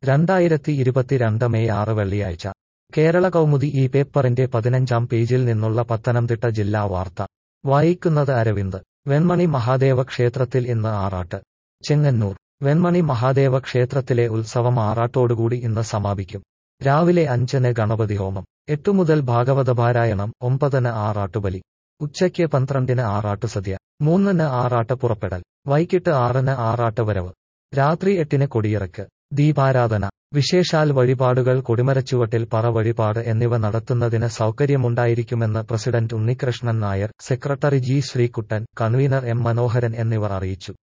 രണ്ടായിരത്തി ഇരുപത്തിരണ്ട് മെയ് ആറ് വെള്ളിയാഴ്ച കേരള കൗമുദി ഈ പേപ്പറിന്റെ പതിനഞ്ചാം പേജിൽ നിന്നുള്ള പത്തനംതിട്ട ജില്ലാ വാർത്ത വായിക്കുന്നത് അരവിന്ദ് വെൺമണി മഹാദേവ ക്ഷേത്രത്തിൽ ഇന്ന് ആറാട്ട് ചെങ്ങന്നൂർ വെൺമണി മഹാദേവ ക്ഷേത്രത്തിലെ ഉത്സവം ആറാട്ടോടുകൂടി ഇന്ന് സമാപിക്കും രാവിലെ അഞ്ചിന് ഗണപതി ഹോമം എട്ടു മുതൽ ഭാഗവതപാരായണം ഒമ്പതിന് ആറാട്ടുബലി ഉച്ചയ്ക്ക് പന്ത്രണ്ടിന് ആറാട്ടുസദ്യ മൂന്നിന് ആറാട്ട് പുറപ്പെടൽ വൈകിട്ട് ആറിന് ആറാട്ട് വരവ് രാത്രി എട്ടിന് കൊടിയിറക്ക് ദീപാരാധന വിശേഷാൽ വഴിപാടുകൾ കൊടിമരച്ചുവട്ടിൽ പറ വഴിപാട് എന്നിവ നടത്തുന്നതിന് സൗകര്യമുണ്ടായിരിക്കുമെന്ന് president Unnikrishnan Nair secretary G Sreekuttan convener M Manoharan എന്നിവർ അറിയിച്ചു